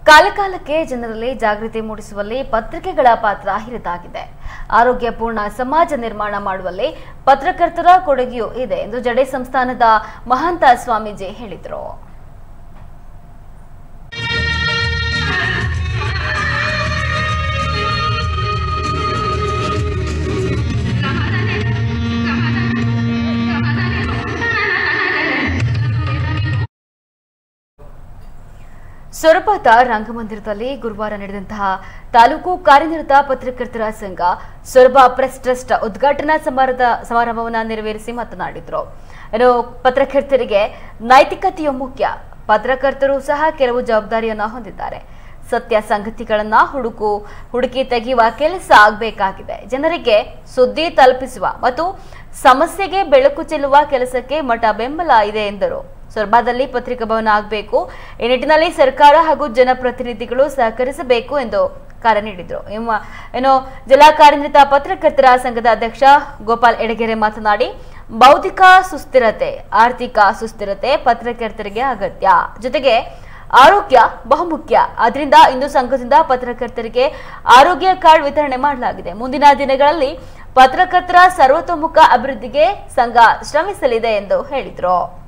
ಕಾಲಕಾಲಕ್ಕೆ ಜನರಲ್ಲಿ ಜಾಗೃತಿ ಮೂಡಿಸುವಲ್ಲಿ ಪತ್ರಿಕೆಗಳ ಪಾತ್ರ ಹಿರಿದಾಗಿದೆ ಆರೋಗ್ಯಪೂರ್ಣ ಸಮಾಜ ನಿರ್ಮಾಣ ಮಾಡುವಲ್ಲಿ ಪತ್ರಕರ್ತರ ಕೊಡುಗೆಯೂ ಇದೆ ಎಂದು ಜಡೆ ಸಂಸ್ಥಾನದ ಮಹಾಂತ ಸ್ವಾಮೀಜಿ ಹೇಳಿದರು ಸೊರಬದ ರಂಗಮಂದಿರದಲ್ಲಿ ಗುರುವಾರ ನಡೆದಂತಹ ತಾಲೂಕು ಕಾರ್ಯನಿರತ ಪತ್ರಕರ್ತರ ಸಂಘ ಸೊರಬ ಪ್ರೆಸ್ ಟ್ರಸ್ಟ್ ಉದ್ಘಾಟನಾ ಸಮಾರಂಭದ ಸಮಾರಂಭವನ್ನು ನೆರವೇರಿಸಿ ಮಾತನಾಡಿದರು ಇನ್ನು ಪತ್ರಕರ್ತರಿಗೆ ನೈತಿಕತೆಯು ಮುಖ್ಯ ಪತ್ರಕರ್ತರು ಸಹ ಕೆಲವು ಜವಾಬ್ದಾರಿಯನ್ನ ಹೊಂದಿದ್ದಾರೆ ಸತ್ಯ ಸಂಗತಿಗಳನ್ನ ಹುಡುಕು ಹುಡುಕಿ ತೆಗೆಯುವ ಕೆಲಸ ಆಗಬೇಕಾಗಿದೆ ಜನರಿಗೆ ಸುದ್ದಿ ತಲುಪಿಸುವ ಮತ್ತು ಸಮಸ್ಯೆಗೆ ಬೆಳಕು ಚೆಲ್ಲುವ ಕೆಲಸಕ್ಕೆ ಮಠ ಬೆಂಬಲ ಇದೆ ಎಂದರು ಸೊರಬಾದಲ್ಲಿ ಪತ್ರಿಕಾ ಭವನ ಆಗಬೇಕು ಈ ನಿಟ್ಟಿನಲ್ಲಿ ಸರ್ಕಾರ ಹಾಗೂ ಜನಪ್ರತಿನಿಧಿಗಳು ಸಹಕರಿಸಬೇಕು ಎಂದು ಕರೆ ನೀಡಿದರು ಇಮ್ಮ ಏನು ಜಿಲ್ಲಾ ಕಾರ್ಯನಿರತ ಪತ್ರಕರ್ತರ ಸಂಘದ ಅಧ್ಯಕ್ಷ ಗೋಪಾಲ್ ಎಡಗೆರೆ ಮಾತನಾಡಿ ಬೌದ್ಧಿಕ ಸುಸ್ಥಿರತೆ ಆರ್ಥಿಕ ಸುಸ್ಥಿರತೆ ಪತ್ರಕರ್ತರಿಗೆ ಅಗತ್ಯ ಜೊತೆಗೆ ಆರೋಗ್ಯ ಬಹುಮುಖ್ಯ ಆದ್ರಿಂದ ಇಂದು ಸಂಘದಿಂದ ಪತ್ರಕರ್ತರಿಗೆ ಆರೋಗ್ಯ ಕಾರ್ಡ್ ವಿತರಣೆ ಮಾಡಲಾಗಿದೆ ಮುಂದಿನ ದಿನಗಳಲ್ಲಿ ಪತ್ರಕರ್ತರ ಸರ್ವತೋಮುಖ ಅಭಿವೃದ್ಧಿಗೆ ಸಂಘ ಶ್ರಮಿಸಲಿದೆ ಎಂದು ಹೇಳಿದರು